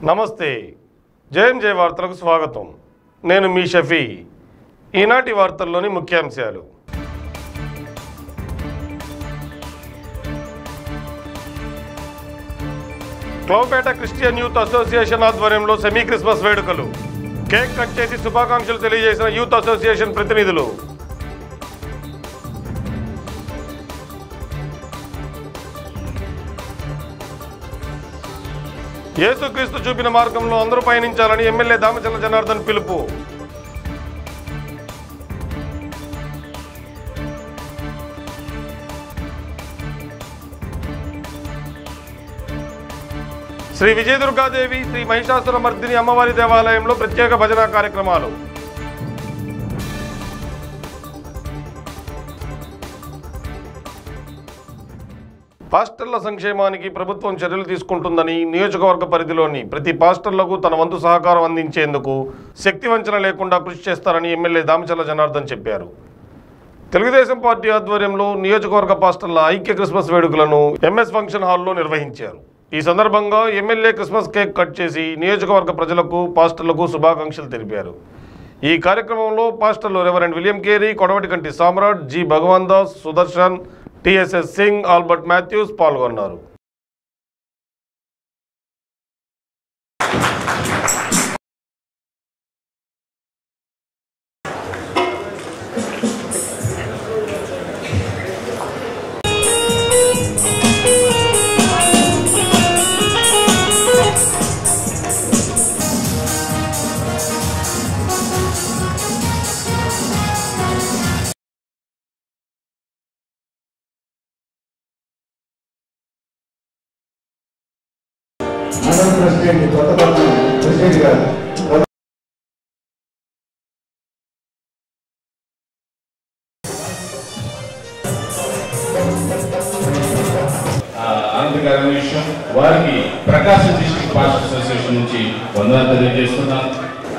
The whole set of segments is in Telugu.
నమస్తే జయం జయ వార్తలకు స్వాగతం నేను మీ షఫీ ఈనాటి వార్తల్లోని ముఖ్యాంశాలు క్లౌపేట క్రిస్టియన్ యూత్ అసోసియేషన్ ఆధ్వర్యంలో సెమీ క్రిస్మస్ వేడుకలు కేక్ కట్ చేసి శుభాకాంక్షలు తెలియజేసిన యూత్ అసోసియేషన్ ప్రతినిధులు యేసుక్రీస్తు చూపిన మార్గంలో అందరూ పయనించాలని ఎమ్మెల్యే దామచల్ల జనార్దన్ పిలుపు శ్రీ విజయదుర్గాదేవి శ్రీ మహిషాసుర మర్దిని అమ్మవారి దేవాలయంలో ప్రత్యేక భజన కార్యక్రమాలు పాస్టర్ల సంక్షేమానికి ప్రభుత్వం చర్యలు తీసుకుంటుందని నియోజకవర్గ పరిధిలోని ప్రతి పాస్టర్లకు తన వంతు సహకారం అందించేందుకు శక్తి వంచన లేకుండా కృషి చేస్తారని ఎమ్మెల్యే దామచల్ల జనార్దన్ చెప్పారు తెలుగుదేశం పార్టీ ఆధ్వర్యంలో నియోజకవర్గ పాస్టర్ల ఐక్య క్రిస్మస్ వేడుకలను ఎంఎస్ ఫంక్షన్ హాల్లో నిర్వహించారు ఈ సందర్భంగా ఎమ్మెల్యే క్రిస్మస్ కేక్ కట్ చేసి నియోజకవర్గ ప్రజలకు పాస్టర్లకు శుభాకాంక్షలు తెలిపారు ఈ కార్యక్రమంలో పాస్టర్లు reverend William Carey Kodavatikanti Samrat G Bhagwan Das Sudarshan TSS Singh Albert Mathews పాల్గొన్నారు మండల ప్రెసిడెంట్ కొత్తపట్నం ప్రెసిడెంట్ గారు ఆ, ఆనందకరమైన విషయం వారికి ప్రకాశం డిస్ట్రిక్ట్ పాస్ట్ అసోసియేషన్ నుంచి వందనాలు తెలియజేస్తున్నాను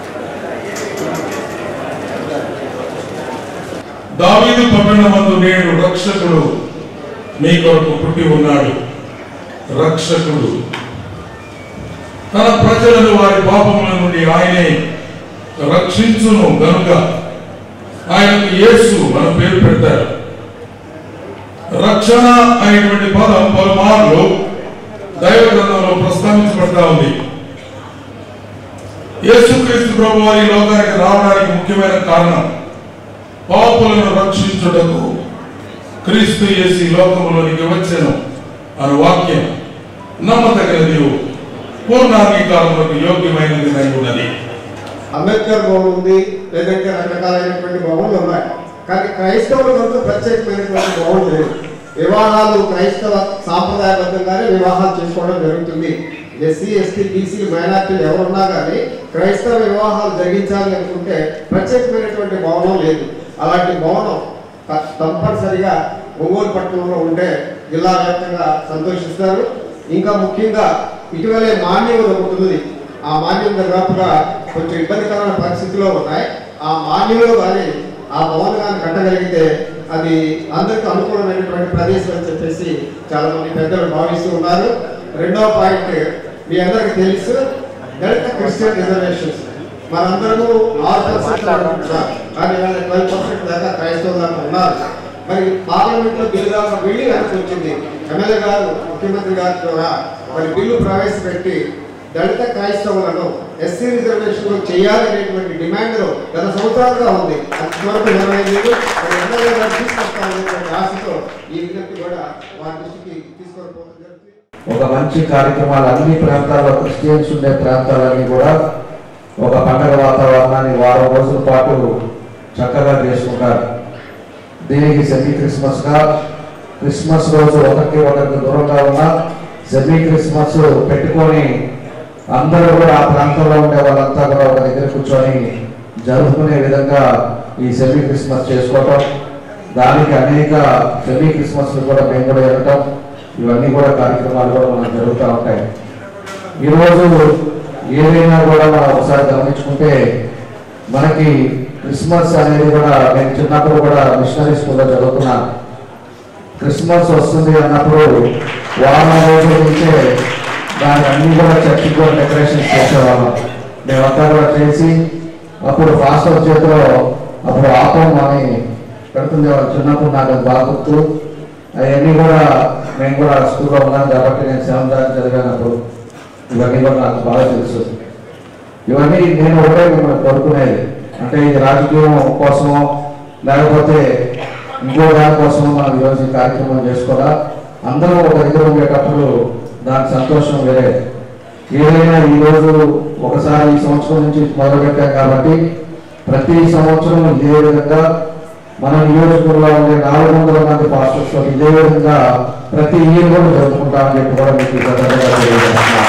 దావీదు పట్టణమందు నేడు రక్షకుడు మీ కొరకు పుట్టి ఉన్నాడు రక్షకుడు తన ప్రజలను వారి పాపముల నుండి ఆయనే రక్షించును గనుక ఆయనకు యేసు మన పేరు పెడతారు రక్షణ అనేటువంటి పదం పలుమార్లు దైవ గ్రంథంలో ప్రస్తావించబడతా ఉంది యేసుక్రీస్తు ప్రభు వారి లోకానికి రావడానికి ముఖ్యమైన కారణం పాపులను రక్షించుటకు క్రీస్తు యేసు ఈ లోకములోనికి వచ్చెను అను వాక్యం నమ్మదగినది పూర్ణాంగీకారములకు యోగ్యమైనది అయి ఉన్నది అంబేద్కర్ భవన్ ఉంది లేదంటే రకరకాలైనటువంటి భవన్లు ఉన్నాయి కానీ క్రైస్తవులకు ప్రత్యేకమైనటువంటి భవన్ లేదు వివాహాలు క్రైస్తవ సాంప్రదాయబద్ధంగానే వివాహాలు చేసుకోవడం జరుగుతుంది ఎస్సీ ఎస్టీ బీసీ మైనార్టీలు ఎవరున్నా కానీ క్రైస్తవ వివాహాలు జరిగించాలి అనుకుంటే ప్రత్యేకమైనటువంటి భవనం లేదు అలాంటి భవనం త- తప్పనిసరిగా ఒంగోలు పట్టణంలో ఉంటే జిల్లా వ్యాప్తంగా సంతోషిస్తారు ఇంకా ముఖ్యంగా ఇటీవలే మాన్యం ఒకటి ఉంది ఆ మాన్యం దాదాపుగా కొంచెం ఇబ్బందికరమైన పరిస్థితిలో ఉన్నాయి ఆ మాన్యంలో కానీ ఆ భవన్ కానీ కట్టగలిగితే అది అందరికీ అనుకూలమైనటువంటి ప్రదేశం అని చెప్పేసి చాలా మంది పెద్దలు భావిస్తూ ఉన్నారు రెండవ పాయింట్ మీ అందరికీ తెలుసు దళిత క్రిస్టియన్ రిజర్వేషన్స్ మనందరము ఆరు పర్సెంట్ కానీ వాళ్ళ ట్వెల్వ్ పర్సెంట్ దాకా క్రైస్తవులు దాకా ఉన్నారు మరి పార్లమెంట్ లో బిల్లు దాకా వెళ్ళి వెనక్కి వచ్చింది ఎమ్మెల్యే గారు ముఖ్యమంత్రి గారి ద్వారా మరి బిల్లు ప్రవేశపెట్టి దళిత క్రైస్తవులను ఎస్సీ రిజర్వేషన్ చేయాలనేటువంటి డిమాండ్ గత సంవత్సరాలుగా ఉంది అది చివరకు నెరవేరలేదు మరి ఎమ్మెల్యే గారు తీసుకొస్తామనేటువంటి ఆశతో ఈ విజ్ఞప్తి కూడా వారి దృష్టికి తీసుకొని జరుగుతుంది ఒక మంచి కార్యక్రమాలు అన్ని ప్రాంతాల్లో క్రిస్టియన్స్ ఉండే ప్రాంతాలన్నీ కూడా ఒక పండగ వాతావరణాన్ని వారం రోజుల పాటు చక్కగా చేసుకుంటారు దీనికి సెమీ క్రిస్మస్గా క్రిస్మస్ రోజు ఒకరికి ఒకరికి దూరంగా ఉన్న సెమీ క్రిస్మస్ పెట్టుకొని అందరూ కూడా ఆ ప్రాంతంలో ఉండే వాళ్ళంతా కూడా ఒక దగ్గర కూర్చొని జరుపుకునే విధంగా ఈ సెమీ క్రిస్మస్ చేసుకోవటం దానికి అనేక సెమీ క్రిస్మస్ కూడా మేము కూడా వెళ్ళటం ఇవన్నీ కూడా కార్యక్రమాలు కూడా మనకు జరుగుతూ ఉంటాయి ఈరోజు ఏదైనా కూడా మనం ఒకసారి గమనించుకుంటే మనకి క్రిస్మస్ అనేది కూడా నేను చిన్నప్పుడు కూడా మిషనరీ స్కూల్లో చదువుతున్నాను క్రిస్మస్ వస్తుంది అన్నప్పుడు వారం రోజుల నుంచే దాని దానికి అన్ని కూడా చర్చికి కూడా డెకరేషన్స్ చేసేవాళ్ళం మేమంతా కూడా చేసి అప్పుడు ఫాస్టర్ చేతిలో అప్పుడు ఆపం అని పెడుతుండేవాళ్ళు చిన్నప్పుడు నాకు అది బాగా గుర్తు అవన్నీ కూడా మేము కూడా స్కూల్లో ఉన్నాం కాబట్టి నేను సెవెంత్ దాకా చదివినప్పుడు ఇవన్నీ కూడా నాకు బాగా తెలుసు ఇవన్నీ నేను ఒకటే మిమ్మల్ని కోరుకునేది అంటే ఇది రాజకీయం కోసమో లేకపోతే ఇంకో దాని కోసమో మనం ఈరోజు ఈ కార్యక్రమం చేసుకోవాలా అందరూ ఒక దగ్గర ఉండేటప్పుడు దాని సంతోషం వేరే ఏదైనా ఈరోజు ఒకసారి ఈ సంవత్సరం నుంచి మొదలుపెట్టాం కాబట్టి ప్రతి సంవత్సరం ఇదే విధంగా మన నియోజకవర్గంలో ఉండే నాలుగు వందల మంది పాస్టర్స్ ఇదే విధంగా ప్రతి ఇయర్ కూడా జరుపుకుంటామని చెప్పి కూడా మీకు ఈ సందర్భంగా తెలియజేస్తున్నాను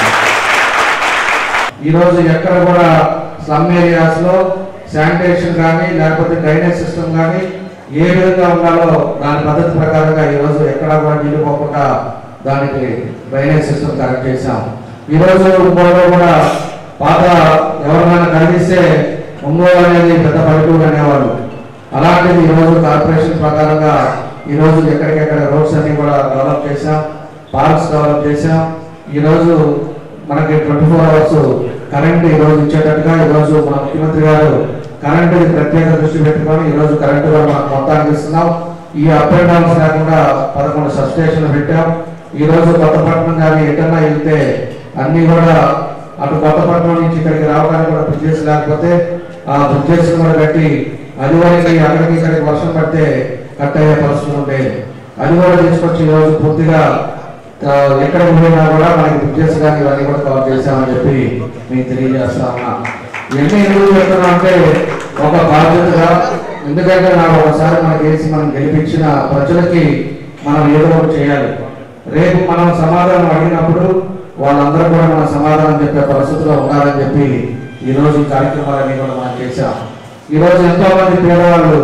ఈ రోజు ఎక్కడ కూడా స్లమ్ ఏరియాస్ లో శానిటేషన్ కానీ లేకపోతే డ్రైనేజ్ సిస్టమ్ కానీ ఏ విధంగా ఉండాలో దాని పద్ధతి ప్రకారంగా ఈ రోజు ఎక్కడా కూడా నీళ్లు పోకుండా దానికి డ్రైనేజ్ సిస్టమ్ కరెక్ట్ చేశాం ఈ రోజు ఒంగోలు కూడా పాత ఎవరినైనా కలిగిస్తే ఒంగోలు అనేది పెద్ద పల్లెటూరు అనేవాళ్ళు అలాంటిది ఈ రోజు కార్పొరేషన్ ప్రకారంగా ఈ రోజు ఎక్కడికెక్కడ రోడ్స్ అన్ని కూడా డెవలప్ చేశాం పార్క్స్ డెవలప్ చేశాం ఈ రోజు మనకి ట్వంటీ ఫోర్ అవర్స్ కరెంట్ ఈ రోజు ఇచ్చేటట్టుగా ఈ రోజు మన ముఖ్యమంత్రి గారు కరెంట్ ప్రత్యేక దృష్టి పెట్టుకొని ఈ రోజు కరెంట్ కూడా మనకు మొత్తానికి ఇస్తున్నాం ఈ అప్ అండ్ డౌన్స్ లేకుండా పదకొండు సబ్స్టేషన్లు పెట్టాం ఈ రోజు కొత్తపట్నం కానీ ఎటన్నా వెళ్తే అన్ని కూడా అటు కొత్తపట్నం నుంచి ఇక్కడికి రావడానికి కూడా బ్రిడ్జెస్ లేకపోతే ఆ బ్రిడ్జెస్ కూడా కట్టి అది వరకు అక్కడికి ఇక్కడికి వర్షం పడితే కట్ అయ్యే పరిస్థితులు ఉంటాయి అది కూడా తీసుకొచ్చి ఈ రోజు పూర్తిగా ఆ, ఎక్కడ పోయినా కూడా మనకి బ్రిడ్జెస్ కానీ ఇవన్నీ కూడా కవర్ చేశామని చెప్పి మీకు తెలియజేస్తా ఉన్నా ఇవన్నీ ఎందుకు చెప్తున్నా అంటే ఒక బాధ్యతగా ఎందుకంటే నాకు ఒకసారి మనకి వేసి మనం గెలిపించిన ప్రజలకి మనం ఏదో ఒకటి చేయాలి రేపు మనం సమాధానం అడిగినప్పుడు వాళ్ళందరూ కూడా మన సమాధానం చెప్పే పరిస్థితిలో ఉండాలని చెప్పి ఈ రోజు ఈ కార్యక్రమాలన్నీ కూడా మనం చేశాం ఈ రోజు ఎంతో మంది పేదవాళ్ళు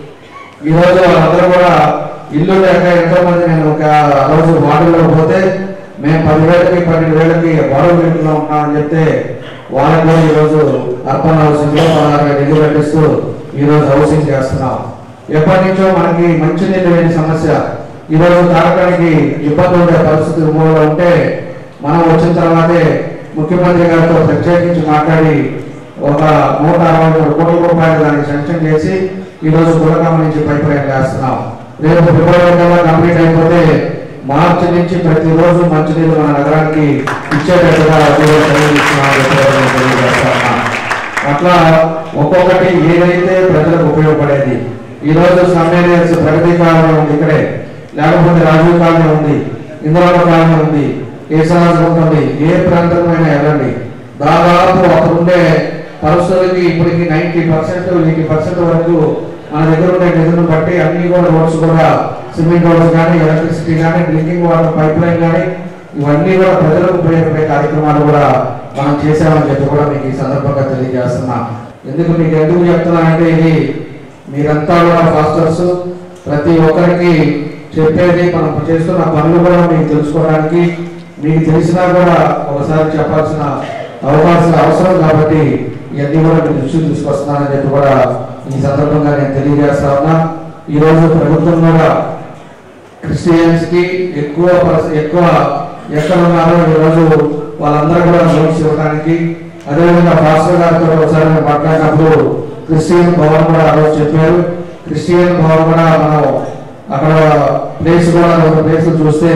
ఈ రోజు వాళ్ళందరూ కూడా ఇల్లు లేక ఎంతో మంది నేను ఒక ఆ రోజు వార్డులో పోతే మేము పదివేలకి పన్నెండు వేలకి వాడవ ఇంట్లో ఉన్నామని చెప్తే వాళ్ళకి కూడా ఈ రోజు అర్బన్ హౌసింగ్ లో పదహారు వేల ఇల్లు కట్టిస్తూ ఈ రోజు హౌసింగ్ చేస్తున్నాం ఎప్పటి నుంచో మనకి మంచి నీళ్ళు లేని సమస్య ఈ రోజు తాగడానికి ఇబ్బంది ఉండే పరిస్థితి ఊళ్ళో ఉంటే మనం వచ్చిన తర్వాతే ముఖ్యమంత్రి గారితో ప్రత్యేకించి మాట్లాడి ఒక నూట అరవై మూడు కోట్ల రూపాయలు దానికి శాంక్షన్ చేసి ఈ రోజు గులకమ్మ నుంచి పైప్ లైన్ వేస్తున్నాం రేపు ఫిబ్రవరి కల్లా కంప్లీట్ అయిపోతే మార్చి నుంచి ప్రతిరోజు మంచినీళ్ళు మన నగరానికి ఇచ్చేటట్టుగా కూడా తెలియజేస్తున్నామని చెప్పి నేను తెలియజేస్తా ఉన్నాను. అట్లా ఒక్కొక్కటి ఏదైతే ప్రజలకు ఉపయోగపడేది ఈ రోజు సమ్మేళన్స్ ప్రగతి కాలనీ ఉంది ఇక్కడే లేకపోతే రాజీవ్ కాలనీ ఉంది ఇంద్రామ కాలనీ ఉంది కేశరాజు ఉంటుంది ఏ ప్రాంతమైనా వెళ్ళండి దాదాపు అక్కడ ఉండే పరిస్థితులకి ఇప్పటికి నైన్టీ పర్సెంట్ ఎయిటీ పర్సెంట్ వరకు మన దగ్గర ఉండే నిధులను బట్టి అన్ని కూడా రోడ్స్ కూడా సిమెంట్ రోడ్స్ కానీ ఎలక్ట్రిసిటీ కానీ డ్రింకింగ్ వాటర్ పైప్ లైన్ కానీ ఇవన్నీ కూడా ప్రజలకు ఉపయోగపడే కార్యక్రమాలు కూడా మనం చేసామని చెప్పి కూడా మీకు ఈ సందర్భంగా తెలియజేస్తున్నా ఎందుకు మీకు ఎందుకు చెప్తున్నానంటే ఇది మీరంతా కూడా ఫాస్టర్స్ ప్రతి ఒక్కరికి చెప్పేది మనం చేస్తున్న పనులు కూడా మీకు తెలుసుకోవడానికి మీకు తెలిసినా కూడా ఒకసారి చెప్పాల్సిన అవకాశం అవసరం కాబట్టి ఇవన్నీ కూడా మీ దృష్టికి తీసుకొస్తున్నానని చెప్పి కూడా ఈ సందర్భంగా నేను తెలియజేస్తా ఉన్నా ఈ రోజు ప్రభుత్వం కూడా క్రిస్టియన్స్ కి ఎక్కువ పర్స- ఎక్కువ ఎక్కడ ఉన్నారో ఈ రోజు వాళ్ళందరూ కూడా నోట్స్ ఇవ్వడానికి అదేవిధంగా పాస్టర్ గారితో ఒకసారి మేము మాట్లాడినప్పుడు క్రిస్టియన్ భవన్ కూడా ఆ రోజు చెప్పారు క్రిస్టియన్ భవన్ కూడా మనం అక్కడ ప్లేస్ కూడా ఒక ప్లేస్ చూస్తే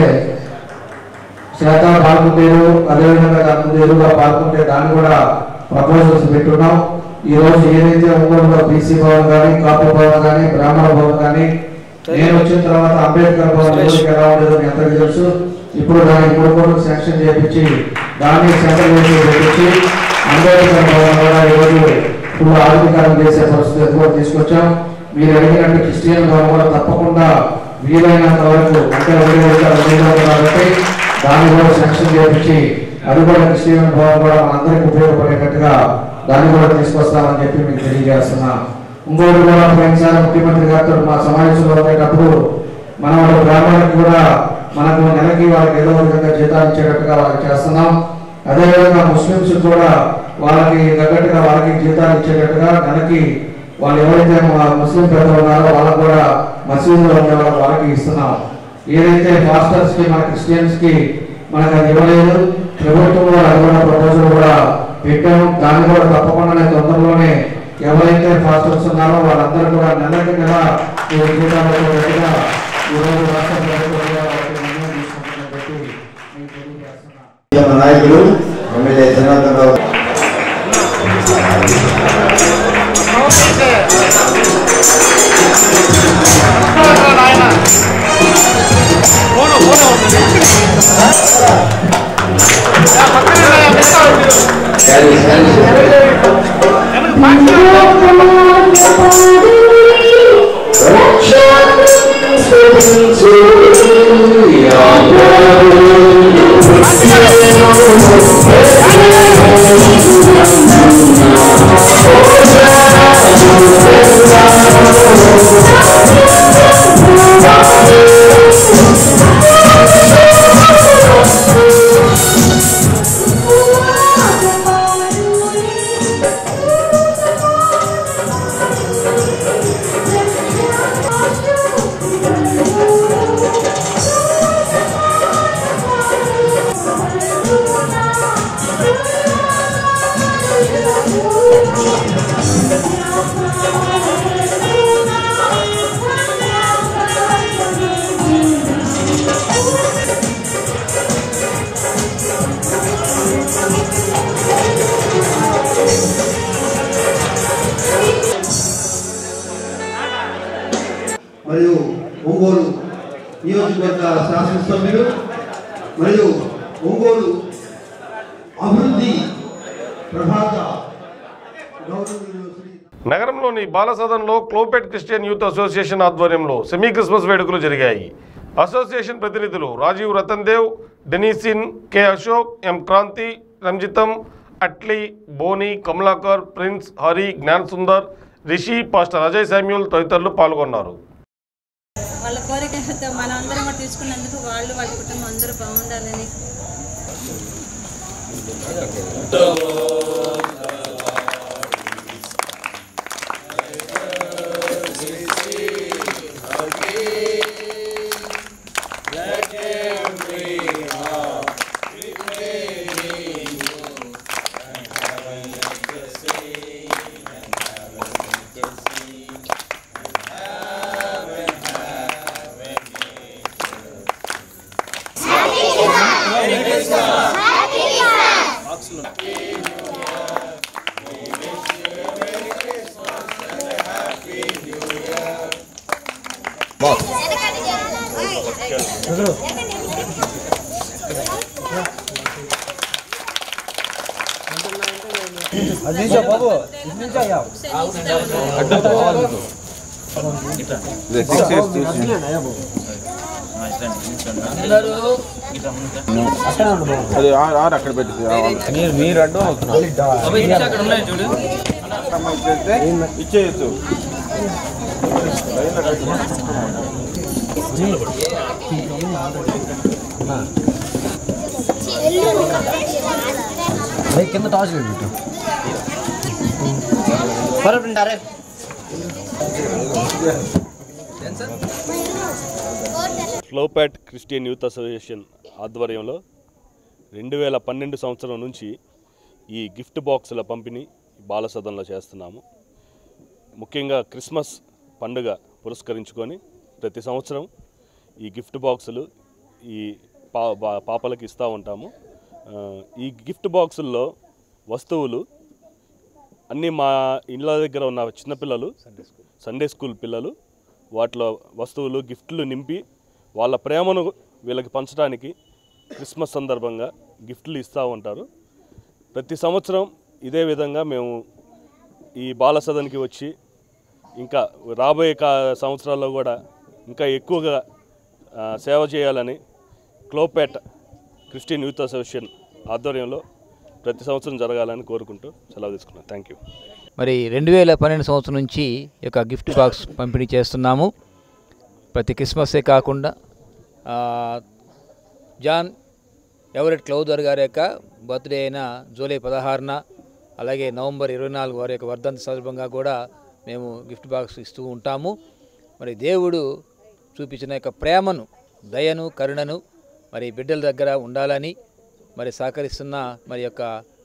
శాత పాల్గొంటేరు అదేవిధంగా దాని ముందు ఎదురుగా పాల్గొంటే దాన్ని కూడా ప్రపోజల్స్ పెట్టున్నాం ఈ రోజు ఏదైతే ఉందో బీసీ భవన్ కానీ కాపు భవన్ కానీ బ్రాహ్మణ భవన్ కానీ నేను వచ్చిన తర్వాత అంబేద్కర్ భవన్ ఎవరికి ఎలా ఉండేదో మీ అందరికీ తెలుసు ఇప్పుడు దాన్ని మూడు కోట్లు శాంక్షన్ చేయించి దాన్ని సెంట్రల్ వేసి పెట్టించి అంబేద్కర్ భవన్ కూడా ఈరోజు ఇప్పుడు ఆధునీకరణ చేసే పరిస్థితి కూడా తీసుకొచ్చాం మీరు అడిగినట్టు క్రిస్టియన్ భవన్ కూడా తప్పకుండా వీలైనంత వరకు అంటే ఒకటి ఒకటి రెండు రోజులు కాబట్టి దాన్ని కూడా శాంక్షన్ చేయించి అది కూడా క్రిస్టియన్ భవన్ కూడా మనందరికీ ఉపయోగపడేటట్టుగా దాన్ని కూడా తీసుకొస్తామని చెప్పి మీకు తెలియజేస్తున్నా ఇంకోటి కూడా పోయినసారి ముఖ్యమంత్రి గారితో మా సమావేశంలో ఉండేటప్పుడు మన వాళ్ళ గ్రామాలకు కూడా మనకు నెలకి వాళ్ళకి ఏదో ఒక విధంగా జీతాలు ఇచ్చేటట్టుగా వాళ్ళకి చేస్తున్నాం అదేవిధంగా ముస్లింస్ కూడా వాళ్ళకి తగ్గట్టుగా వాళ్ళకి జీతాలు ఇచ్చేటట్టుగా నెలకి వాళ్ళు ఎవరైతే మా ముస్లిం పెద్దలు ఉన్నారో వాళ్ళకు కూడా మసీదులో ఉండే వాళ్ళకి వాళ్ళకి ఇస్తున్నాం ఏదైతే పాస్టర్స్ కి మన క్రిస్టియన్స్ కి మనకు అది ఇవ్వలేదు ప్రభుత్వంలో దాన్ని కూడా తప్పకుండా నేను తొందరలోనే ఎవరైతే ఫాస్టర్స్ ఉన్నారో వాళ్ళందరూ కూడా నెలకి నెల ఈ జీతాలతో రెడీగా ఈరోజు రాష్ట్ర ప్రభుత్వం కూడా వాటి నిర్ణయం తీసుకుంటుందని చెప్పి మీకు తెలియజేస్తున్నాను మన నాయకులు ఎమ్మెల్యే జనార్దన్ రావు మరియు ఒంగోలు నియోజకవర్గ శాసనసభ్యులు మరియు ఒంగోలు అభివృద్ధి ప్రభాత గౌరవనీయులు శ్రీ నగరంలోని బాలసదన్లో క్లోపెట్ క్రిస్టియన్ యూత్ అసోసియేషన్ ఆధ్వర్యంలో సెమీ క్రిస్మస్ వేడుకలు జరిగాయి అసోసియేషన్ ప్రతినిధులు రాజీవ్ రతన్ దేవ్ డెనీసిన్ కె అశోక్ ఎం క్రాంతి రంజితం అట్లీ బోని Kamalakar Prince Hari Gyan Sundar Rishi pastor Ajay Samuel తదితరులు పాల్గొన్నారు వాళ్ళ కోరికలతో మనం అందరం కూడా తీసుకున్నందుకు వాళ్ళు వాళ్ళ కుటుంబం అందరూ బాగుండాలని అది ఆరు ఆరు అక్కడ పెట్టి మీరు మీరు అడ్డం ఇచ్చేయచ్చు ఫ్లోపాట్ క్రిస్టియన్ యూత్ అసోసియేషన్ ఆధ్వర్యంలో రెండు వేల పన్నెండు సంవత్సరం నుంచి ఈ గిఫ్ట్ బాక్సుల పంపిణీ బాలసదన్లో చేస్తున్నాము ముఖ్యంగా క్రిస్మస్ పండుగ పురస్కరించుకొని ప్రతి సంవత్సరం ఈ గిఫ్ట్ బాక్సులు ఈ పా బా- పాపలకి ఇస్తూ ఉంటాము ఆ, ఈ గిఫ్ట్ బాక్సుల్లో వస్తువులు అన్నీ మా ఇళ్ళ దగ్గర ఉన్న చిన్నపిల్లలు సండే స్కూల్ పిల్లలు వాటిలో వస్తువులు గిఫ్ట్లు నింపి వాళ్ళ ప్రేమను వీళ్ళకి పంచడానికి క్రిస్మస్ సందర్భంగా గిఫ్ట్లు ఇస్తూ ఉంటారు ప్రతి సంవత్సరం ఇదే విధంగా మేము ఈ బాల సదన్కి వచ్చి ఇంకా రాబోయే కా సంవత్సరాల్లో కూడా ఇంకా ఎక్కువగా ఆ, సేవ చేయాలని క్లోపేట్ క్రిస్టియన్ యూత్ అసోసియేషన్ ఆధ్వర్యంలో ప్రతి సంవత్సరం జరగాలని కోరుకుంటూ సెలవు తీసుకున్నాను థ్యాంక్ యూ మరి రెండు వేల పన్నెండు సంవత్సరం నుంచి ఈ యొక్క గిఫ్ట్ బాక్స్ పంపిణీ చేస్తున్నాము ప్రతి క్రిస్మస్సే కాకుండా ఆ, జాన్ ఎవరెట్ క్లౌదర్ గారి యొక్క బర్త్డే అయిన జూలై పదహారున అలాగే నవంబర్ ఇరవై నాలుగు వారి యొక్క వర్ధంతి సందర్భంగా కూడా మేము గిఫ్ట్ బాక్స్ ఇస్తూ ఉంటాము మరి దేవుడు చూపించిన యొక్క ప్రేమను దయను కరుణను మరి బిడ్డల దగ్గర ఉండాలని మరి సహకరిస్తున్న మరి యొక్క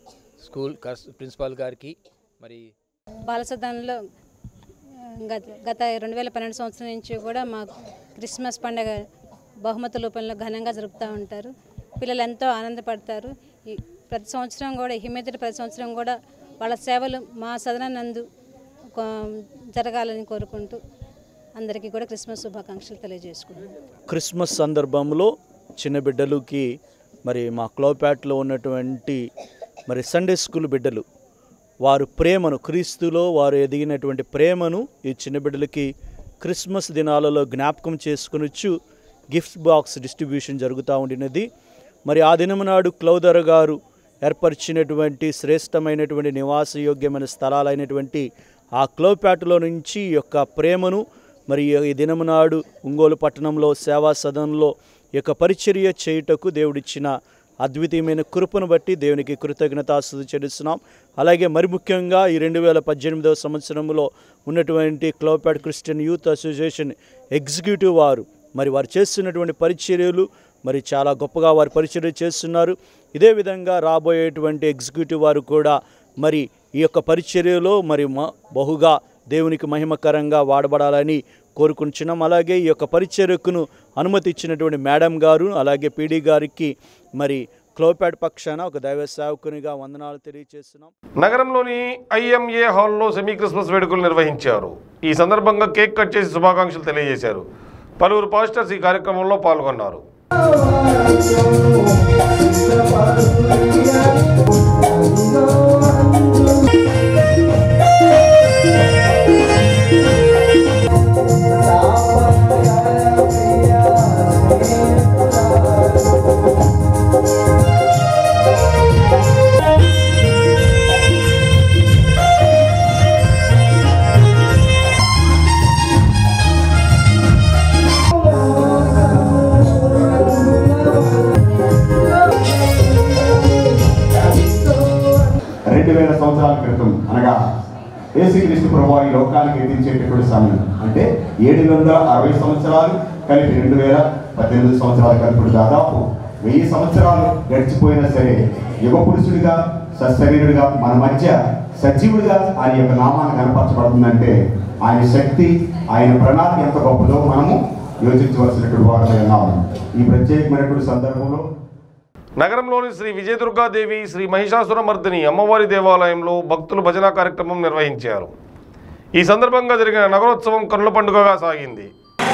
స్కూల్ కస్- ప్రిన్సిపాల్ గారికి మరి బాలసదనంలో గత గత రెండు వేల పన్నెండు సంవత్సరం నుంచి కూడా మా క్రిస్మస్ పండుగ బహుమతుల రూపంలో ఘనంగా జరుపుతూ ఉంటారు పిల్లలు ఎంతో ఆనందపడతారు ఈ ప్రతి సంవత్సరం కూడా ఈ మీదట ప్రతి సంవత్సరం కూడా వాళ్ళ సేవలు మా సదనందు కొ- జరగాలని కోరుకుంటూ అందరికీ కూడా క్రిస్మస్ శుభాకాంక్షలు తెలియజేసుకుంటున్నాను క్రిస్మస్ సందర్భంలో చిన్న బిడ్డలకి మరి మా క్లోప్యాట్లో ఉన్నటువంటి మరి సండే స్కూల్ బిడ్డలు వారు ప్రేమను క్రీస్తులో వారు ఎదిగినటువంటి ప్రేమను ఈ చిన్న బిడ్డలకి క్రిస్మస్ దినాలలో జ్ఞాపకం చేసుకునొచ్చు గిఫ్ట్ బాక్స్ డిస్ట్రిబ్యూషన్ జరుగుతూ ఉండినది మరి ఆ దినము నాడు క్లౌదర్ గారు ఏర్పరిచినటువంటి శ్రేష్టమైనటువంటి నివాసయోగ్యమైన స్థలాలైనటువంటి ఆ క్లోప్యాట్లో నుంచి ఈ యొక్క ప్రేమను మరి ఈ దినము నాడు ఒంగోలు పట్టణంలో సేవా సదనంలో ఈ యొక్క పరిచర్య చేయుటకు దేవుడిచ్చిన అద్వితీయమైన కృపను బట్టి దేవునికి కృతజ్ఞతాస్తుతి చెల్లిస్తున్నాం అలాగే మరి ముఖ్యంగా ఈ రెండు వేల పద్దెనిమిదవ సంవత్సరంలో ఉన్నటువంటి క్లోపాడ్ క్రిస్టియన్ యూత్ అసోసియేషన్ ఎగ్జిక్యూటివ్ వారు మరి వారు చేస్తున్నటువంటి పరిచర్యలు మరి చాలా గొప్పగా వారు పరిచర్య చేస్తున్నారు ఇదే విధంగా రాబోయేటువంటి ఎగ్జిక్యూటివ్ వారు కూడా మరి ఈ యొక్క పరిచర్యలో మరి మ బహుగా దేవునికి మహిమకరంగా వాడబడాలని కోరుకుంటున్నాం అలాగే ఈ యొక్క పరిచర్యకును అనుమతి ఇచ్చినటువంటి మేడం గారు అలాగే పీడీ గారికి మరి క్లోపాడ్ పక్షాన ఒక దైవ సేవకునిగా వందనాలు తెలియజేస్తున్నాం నగరంలోని ఐఎంఏ హాల్లో సెమీ క్రిస్మస్ వేడుకలు నిర్వహించారు ఈ సందర్భంగా కేక్ కట్ చేసి శుభాకాంక్షలు తెలియజేశారు పలువురు పాస్టర్స్ ఈ కార్యక్రమంలో పాల్గొన్నారు రెండు వేల సంవత్సరాల క్రితం అనగా యేసుక్రీస్తు ప్రభు ఈ లోకానికి ఎదించేటటువంటి సమయం అంటే ఏడు వందల అరవై సంవత్సరాలు కలిపి రెండు వేల పద్దెనిమిది సంవత్సరాలు కలిపి దాదాపు వెయ్యి సంవత్సరాలు గడిచిపోయినా సరే యుగ పురుషుడిగా సశరీరుడిగా మన మధ్య సజీవుడిగా ఆయన యొక్క నామాన్ని కనపరచబడుతుందంటే ఆయన శక్తి ఆయన ప్రణాళిక ఎంత గొప్పదో మనము యోచించవలసినటువంటి వారమై ఉన్నాము ఈ ప్రత్యేకమైనటువంటి సందర్భంలో నగరంలోని శ్రీ విజయదుర్గాదేవి శ్రీ మహిషాసురమర్దిని అమ్మవారి దేవాలయంలో భక్తులు భజన కార్యక్రమం నిర్వహించారు ఈ సందర్భంగా జరిగిన నగరోత్సవం కనుల పండుగగా సాగింది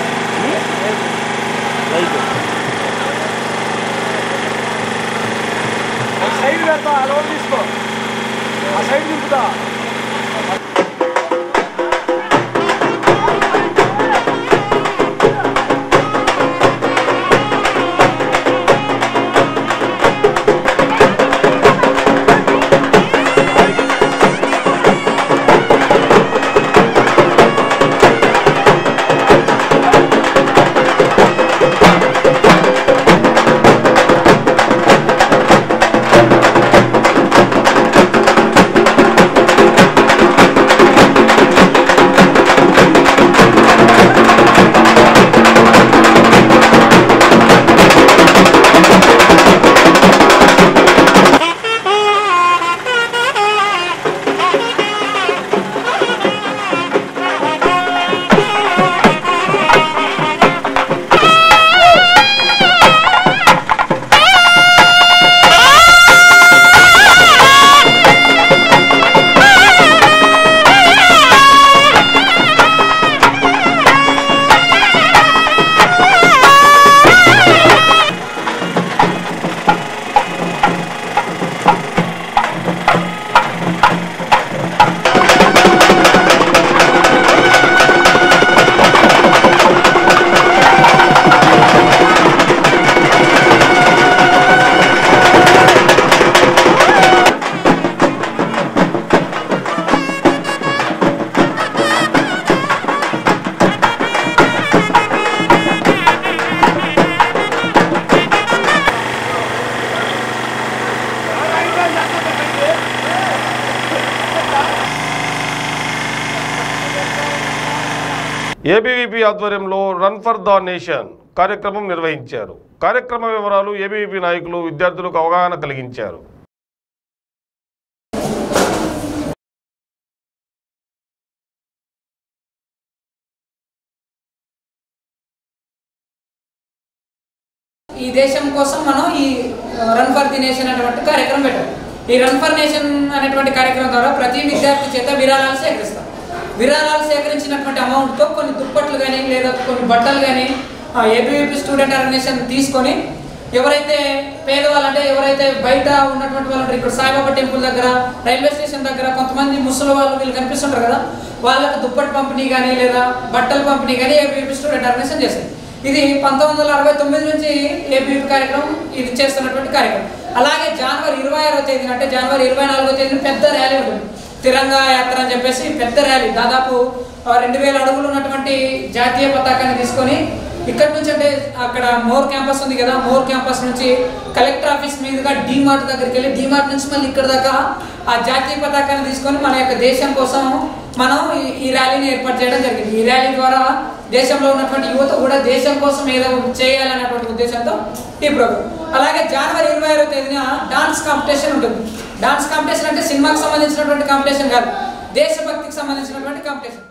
సైడ్ పెడతా అలవాటు తీసుకో ఆ సైడ్ దింపుతా ఏబీవీపీ ఆధ్వర్యంలో రన్ ఫర్ ద నేషన్ కార్యక్రమం నిర్వహించారు కార్యక్రమ వివరాలు ఏబీవీపీ నాయకులు విద్యార్థులకు అవగాహన కలిగించారు ఈ దేశం కోసం మనం ఈ రన్ ఫర్ ది నేషన్ అనేటువంటి కార్యక్రమం పెట్టాం ఈ రన్ ఫర్ నేషన్ అనేటువంటి కార్యక్రమం ద్వారా ప్రతి విద్యార్థి చేత విరాళాలు సేకరిస్తాం విరాళాలు సేకరించినటువంటి అమౌంట్తో కొన్ని దుప్పట్లు కానీ లేదా కొన్ని బట్టలు కానీ ఏబీవీపీ స్టూడెంట్ ఆర్గనైజేషన్ తీసుకొని ఎవరైతే పేదవాళ్ళు అంటే ఎవరైతే బయట ఉన్నటువంటి వాళ్ళు ఉంటారు ఇక్కడ సాయిబాబా టెంపుల్ దగ్గర రైల్వే స్టేషన్ దగ్గర కొంతమంది ముసలి వాళ్ళు వీళ్ళు కనిపిస్తుంటారు కదా వాళ్ళకి దుప్పటి పంపిణీ కానీ లేదా బట్టల పంపిణీ కానీ ఏబీవీపీ స్టూడెంట్ ఆర్గనైజేషన్ చేసింది ఇది పంతొమ్మిది వందల అరవై తొమ్మిది నుంచి ఏబీవీపీ కార్యక్రమం ఇది చేస్తున్నటువంటి కార్యక్రమం అలాగే జనవరి ఇరవై ఆరో తేదీన అంటే జనవరి ఇరవై నాలుగో తేదీన పెద్ద ర్యాలీ ఉంటుంది తిరంగా యాత్ర అని చెప్పేసి పెద్ద ర్యాలీ దాదాపు ఆ, రెండు వేల అడుగులు ఉన్నటువంటి జాతీయ పతాకాన్ని తీసుకొని ఇక్కడ నుంచి అంటే అక్కడ మోర్ క్యాంపస్ ఉంది కదా మోర్ క్యాంపస్ నుంచి కలెక్టర్ ఆఫీస్ మీదుగా డీమార్ట్ దగ్గరికి వెళ్ళి డీమార్ట్ నుంచి మళ్ళీ ఇక్కడ దాకా ఆ జాతీయ పతాకాన్ని తీసుకొని మన యొక్క దేశం కోసం మనం ఈ- ఈ ర్యాలీని ఏర్పాటు చేయడం జరిగింది ఈ ర్యాలీ ద్వారా దేశంలో ఉన్నటువంటి యువత కూడా దేశం కోసం ఏదో ఒకటి చేయాలన్నటువంటి ఉద్దేశంతో ఈ ప్రోగ్రామ్ అలాగే జనవరి ఇరవై ఆరో తేదీన డాన్స్ కాంపిటీషన్ ఉంటుంది డాన్స్ కాంపిటీషన్ అంటే సినిమాకి సంబంధించినటువంటి కాంపిటీషన్ కాదు దేశభక్తికి సంబంధించినటువంటి కాంపిటీషన్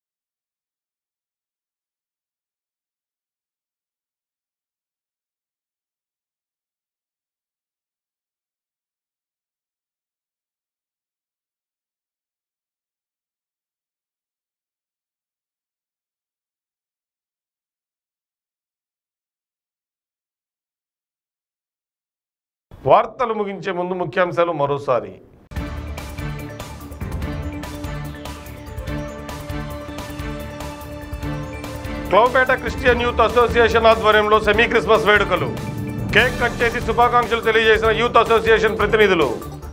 వార్తలు ముగించే ముందు ముఖ్యాంశాలు మరోసారి క్లౌపేట క్రిస్టియన్ యూత్ అసోసియేషన్ ఆధ్వర్యంలో సెమీ క్రిస్మస్ వేడుకలు కేక్ కట్ చేసి శుభాకాంక్షలు తెలియజేసిన యూత్ అసోసియేషన్ ప్రతినిధులు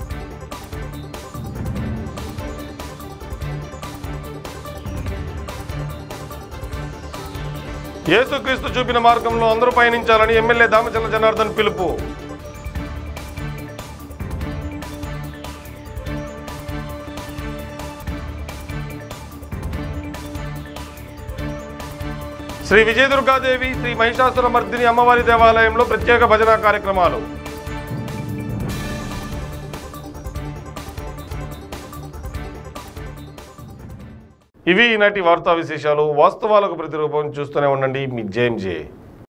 యేసుక్రీస్తు చూపిన మార్గంలో అందరూ పయనించాలని ఎమ్మెల్యే దామచల్ల జనార్దన్ పిలుపు శ్రీ విజయదుర్గాదేవి శ్రీ మహిషాసుర మర్దిని అమ్మవారి దేవాలయంలో ప్రత్యేక భజన కార్యక్రమాలు ఇవి ఈనాటి వార్తా విశేషాలు వాస్తవాలకు ప్రతిరూపం చూస్తూనే ఉండండి మీ జేఎంజే